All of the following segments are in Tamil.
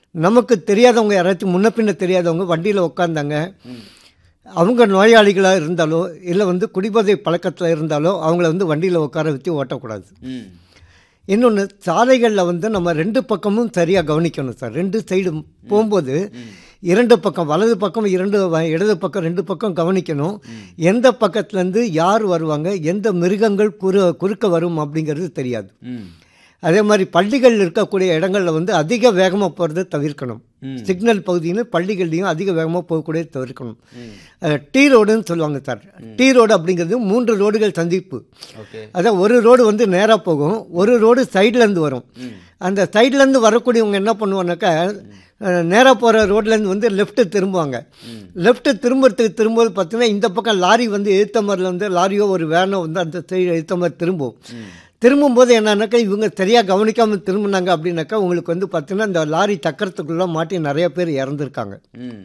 நமக்கு தெரியாதவங்க யாராச்சும் முன்ன பின்ன தெரியாதவங்க வண்டியில் உட்காந்தாங்க அவங்க நோயாளிகளாக இருந்தாலோ இல்லை வந்து குடிபோதை பழக்கத்தில் இருந்தாலோ அவங்கள வந்து வண்டியில் உட்கார வச்சு ஓட்டக்கூடாது ம் இன்னொன்று சாலைகளில் வந்து நம்ம ரெண்டு பக்கமும் சரியாக கவனிக்கணும் சார் ரெண்டு சைடு போகும்போது இரண்டு பக்கம் வலது பக்கம் இரண்டு வ- இடது பக்கம் ரெண்டு பக்கம் கவனிக்கணும் எந்த பக்கத்துலேருந்து யார் வருவாங்க எந்த மிருகங்கள் குறு குறுக்க வரும் அப்படிங்கிறது தெரியாது ம் அதே மாதிரி பள்ளிகள் இருக்கக்கூடிய இடங்களில் வந்து அதிக வேகமாக போகிறத தவிர்க்கணும் ம். சிக்னல் பகுதியிலும் பள்ளிகள்லையும் அதிக வேகமாக போகக்கூடிய தவிர்க்கணும் அஹ், டீ ரோடுன்னு சொல்லுவாங்க சார் டீ ரோடு அப்படிங்கிறது மூன்று ரோடுகள் சந்திப்பு ஓகே அதான் ஒரு ரோடு வந்து நேராக போகும் ஒரு ரோடு சைட்லேருந்து வரும் அந்த சைட்லேருந்து வரக்கூடியவங்க என்ன பண்ணுவாங்கனாக்கா நேராக போகிற ரோட்லேருந்து வந்து லெஃப்ட்டு திரும்புவாங்க லெஃப்ட்டு திரும்புறதுக்கு திரும்பும்போது பார்த்தீங்கன்னா இந்த பக்கம் லாரி வந்து எழுத்த மாதிரில வந்து லாரியோ ஒரு வேனோ வந்து அந்த சைடு எழுத்த மாதிரி திரும்பும் திரும்பும்போது என்னன்னாக்கா இவங்க சரியாக கவனிக்காமல் திரும்பினாங்க அப்படின்னாக்கா உங்களுக்கு வந்து பார்த்தீங்கன்னா இந்த லாரி சக்கரத்துக்குள்ளே மாட்டி நிறைய பேர் இறந்துருக்காங்க ம்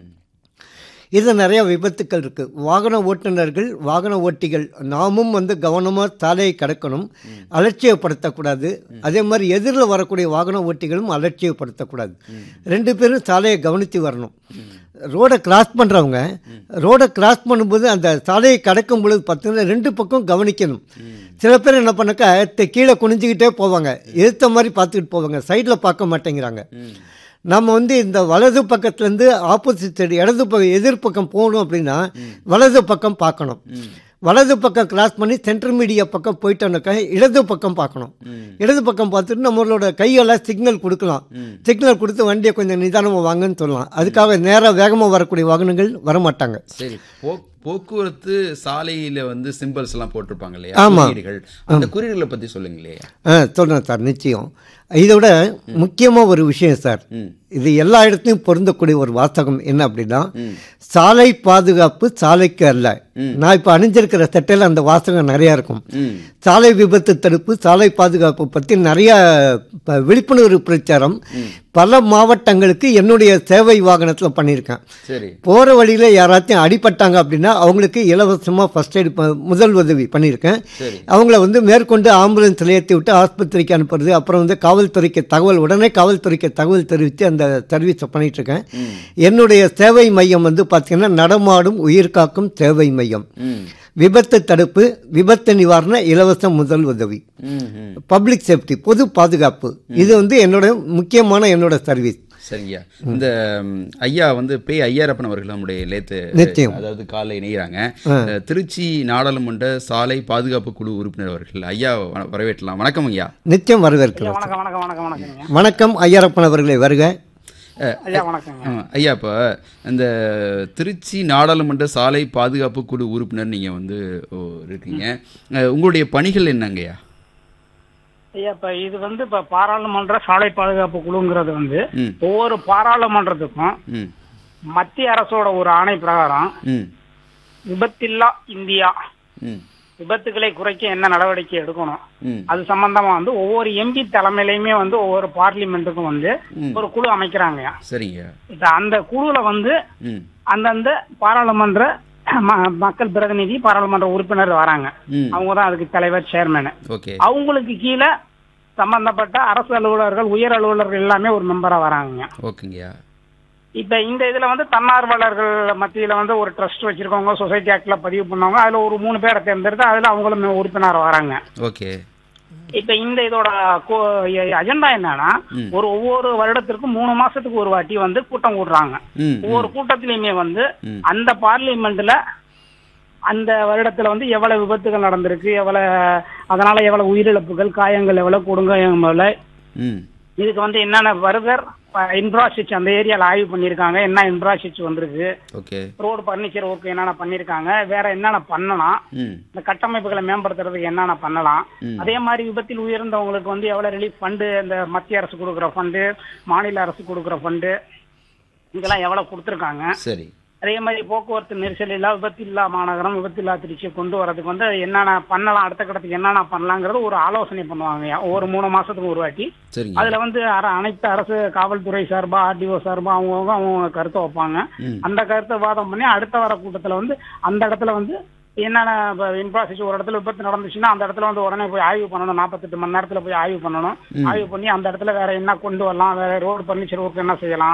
இது நிறைய விபத்துக்கள் இருக்குது வாகன ஓட்டுநர்கள் வாகன ஓட்டிகள் நாமும் வந்து கவனமாக சாலையை கடக்கணும் அலட்சியப்படுத்தக்கூடாது அதே மாதிரி எதிரில் வரக்கூடிய வாகன ஓட்டிகளும் அலட்சியப்படுத்தக்கூடாது ரெண்டு பேரும் சாலையை கவனித்து வரணும் ரோடை கிராஸ் பண்ணுறவங்க ரோடை கிராஸ் பண்ணும்போது அந்த சாலையை கடக்கும் பொழுது பார்த்தீங்கன்னா ரெண்டு பக்கம் கவனிக்கணும் சில பேர் என்ன பண்ணாக்கா தெ- கீழே குனிஞ்சிக்கிட்டே போவாங்க எதிர்த்த மாதிரி பார்த்துக்கிட்டு போவாங்க சைடில் பார்க்க மாட்டேங்கிறாங்க நம்ம வந்து இந்த வலது பக்கத்துலேருந்து ஆப்போசிட் சைடு இடது பக்கம் எதிர்பக்கம் போகணும் அப்படின்னா வலது பக்கம் பார்க்கணும் வலது பக்கம் கிராஸ் பண்ணி சென்டர் மீடியா பக்கம் போயிட்டோம்னாக்கா இடது பக்கம் பார்க்கணும் இடது பக்கம் பார்த்துட்டு நம்மளோட கையெல்லாம் சிக்னல் கொடுக்கலாம் சிக்னல் கொடுத்து வண்டியை கொஞ்சம் நிதானமாக வாங்கன்னு சொல்லலாம் அதுக்காக நேராக வேகமாக வரக்கூடிய வாகனங்கள் வரமாட்டாங்க சரி போ போக்குவரத்து சாலையில வந்து சிம்பிள்ஸ் எல்லாம் போட்டிருப்பாங்க இல்லையா ஆமா. குறியீடுகள் அந்த குறியீடுகளை பத்தி சொல்லுங்களே ஆ சொல்கிறேன் சார் நிச்சயம் இதோட முக்கியமாக ஒரு விஷயம் சார் ம். இது எல்லா இடத்துலையும் பொருந்தக்கூடிய ஒரு வாசகம் என்ன அப்படின்னா சாலை பாதுகாப்பு சாலைக்கு அல்ல நான் இப்போ அணிஞ்சிருக்கிற சட்டையில் அந்த வாசகம் நிறையா இருக்கும் ம் சாலை விபத்து தடுப்பு சாலை பாதுகாப்பு பற்றி நிறைய ப- விழிப்புணர்வு பிரச்சாரம் பல மாவட்டங்களுக்கு என்னுடைய சேவை வாகனத்தில் பண்ணியிருக்கேன் சரி போகிற வழியில் யாராச்சும் அடிபட்டாங்க அப்படின்னா அவங்களுக்கு இலவசமாக ஃபஸ்ட் எய்ட் முதல் உதவி பண்ணியிருக்கேன் சரி. அவங்கள வந்து மேற்கொண்டு ஆம்புலன்ஸில் ஏற்றி விட்டு ஆஸ்பத்திரிக்கு அனுப்புறது அப்புறம் வந்து காவல்துறைக்கு தகவல் உடனே காவல்துறைக்கு தகவல் தெரிவித்து அந்த சர்வீஸை பண்ணிகிட்ருக்கேன் என்னுடைய சேவை மையம் வந்து பார்த்திங்கன்னா நடமாடும் உயிர் காக்கும் சேவை மையம் ம் விபத்து தடுப்பு விபத்து நிவாரண இலவச முதல் உதவி ம் ம் பப்ளிக் சேஃப்டி பொது பாதுகாப்பு இது வந்து என்னோட முக்கியமான என்னோட சர்வீஸ் சரிங்க இந்த ம், ஐயா வந்து பே ஐயாரப்பன் அவர்கள் நம்முடைய லேத்து நிச்சயம். அதாவது காலை இணைகிறாங்க அஹ், திருச்சி நாடாளுமன்ற சாலை பாதுகாப்பு குழு உறுப்பினர் அவர்கள் ஐயா வ- வரவேற்றலாம் வணக்கம் ஐயா நிச்சயம் வரவேற்கிறேன் வணக்கம் வணக்கம் வணக்கம் வணக்கங்க வணக்கம் ஐயரப்பன் அவர்களே வருக அஹ், ஐயா வணக்கங்க ஆமா, ஐயா இப்போ இந்த திருச்சி நாடாளுமன்ற சாலை பாதுகாப்பு குழு உறுப்பினர் நீங்க வந்து ஓ, இருக்கீங்க அஹ், உங்களுடைய பணிகள் என்னங்கய்யா ஐயா இப்ப இது வந்து இப்ப பாராளுமன்ற சாலை பாதுகாப்பு குழுங்கிறது வந்து ம் ஒவ்வொரு பாராளுமன்றத்துக்கும் ம் மத்திய அரசோட ஒரு ஆணை பிரகாரம் ம் விபத்தில்லா இந்தியா ம் விபத்துகளை குறைக்க என்ன நடவடிக்கை எடுக்கணும் ம் அது சம்பந்தமா வந்து ஒவ்வொரு எம்பி தலைமையிலையுமே வந்து ஒவ்வொரு பார்லிமெண்ட்டுக்கும் வந்து ம். ஒரு குழு அமைக்கிறாங்க சரிங்க இப்ப அந்த குழுல வந்து ம் அந்தந்த பாராளுமன்ற ம- மக்கள் பிரதிநிதி பாராளுமன்ற உறுப்பினர் வராங்க ம் அவங்க தான் அதுக்கு தலைவர் சேர்மேனு ஓகே அவங்களுக்கு கீழே சம்பந்தப்பட்ட அரசு அலுவலர்கள் உயர் அலுவலர்கள் எல்லாமே ஒரு மெம்பரா வராங்க ஓகேங்கய்யா இப்ப இந்த இதுல வந்து தன்னார்வலர்கள் மத்தியில வந்து ஒரு ட்ரஸ்ட் வச்சிருக்கவங்க சொசைட்டி ஆக்ட்ல பதிவு பண்ணவங்க அதுல ஒரு மூணு பேரை தேர்ந்தெடுத்து அதுல அவங்களும் உறுப்பினர் வராங்க ஓகே இப்ப இந்த இதோட அஜெண்டா என்னன்னா ம். ஒரு ஒவ்வொரு வருடத்திற்கும் மூணு மாசத்துக்கு ஒரு வாட்டி வந்து கூட்டம் கூடுறாங்க ம் ஒவ்வொரு கூட்டத்திலயுமே வந்து ம். அந்த பார்லிமெண்ட்ல அந்த வருடத்துல வந்து எவ்வளவு விபத்துகள் நடந்திருக்கு எவ்வளவு அதனால எவ்வளவு உயிரிழப்புகள் காயங்கள் எவ்வளவு கொடுங்காயம் எவ்வளவு ம் இதுக்கு வந்து என்னென்ன வருதர் இன்ஃப்ராஸ்ட்ரக்சர் அந்த ஏரியால ஆய்வு பண்ணியிருக்காங்க என்ன இன்ஃப்ராஸ்ட்ரக்சர் வந்திருக்கு ஓகே ரோடு பர்னிச்சர் ஒர்க் என்னென்ன பண்ணியிருக்காங்க வேற என்னென்ன பண்ணலாம் ம் இந்த கட்டமைப்புகளை மேம்படுத்துறதுக்கு என்னென்ன பண்ணலாம் ம். அதே மாதிரி விபத்தில் உயர்ந்தவங்களுக்கு வந்து எவ்வளவு ரிலீஃப் ஃபண்டு இந்த மத்திய அரசு கொடுக்குற ஃபண்டு மாநில அரசு கொடுக்குற ஃபண்டு இதெல்லாம் எவ்வளவு கொடுத்துருக்காங்க சரி அதே மாதிரி போக்குவரத்து நெரிசல் இல்லா விபத்தில்லா மாநகரம் விபத்தில்லா திருச்சியை கொண்டு வரதுக்கு வந்து என்னென்ன பண்ணலாம் அடுத்த கட்டத்துக்கு என்னென்ன பண்ணலாங்கிறது ஒரு ஆலோசனை பண்ணுவாங்க ஒவ்வொரு மூணு மாசத்துக்கு ஒரு வாட்டி சரிங்க அதுல வந்து அர- அனைத்து அரசு காவல்துறை சார்பா ஆர்டிஓ சார்பா அவங்கவுங்க அவங்க கருத்தை வைப்பாங்க ம் அந்த கருத்தை வாதம் பண்ணி அடுத்த வர கூட்டத்துல வந்து அந்த இடத்துல வந்து என்னென்ன இன்ஃப்ராஸ்ட்ரக்சர் ஒரு இடத்துல விபத்து நடந்துச்சுன்னா அந்த இடத்துல வந்து உடனே போய் ஆய்வு பண்ணணும் நாற்பத்தெட்டு மணி நேரத்துல போய் ஆய்வு பண்ணணும் ம். ஆய்வு பண்ணி அந்த இடத்துல வேற என்ன கொண்டு வரலாம் வேற ரோடு பர்னிச்சர் ஒர்க் என்ன செய்யலாம்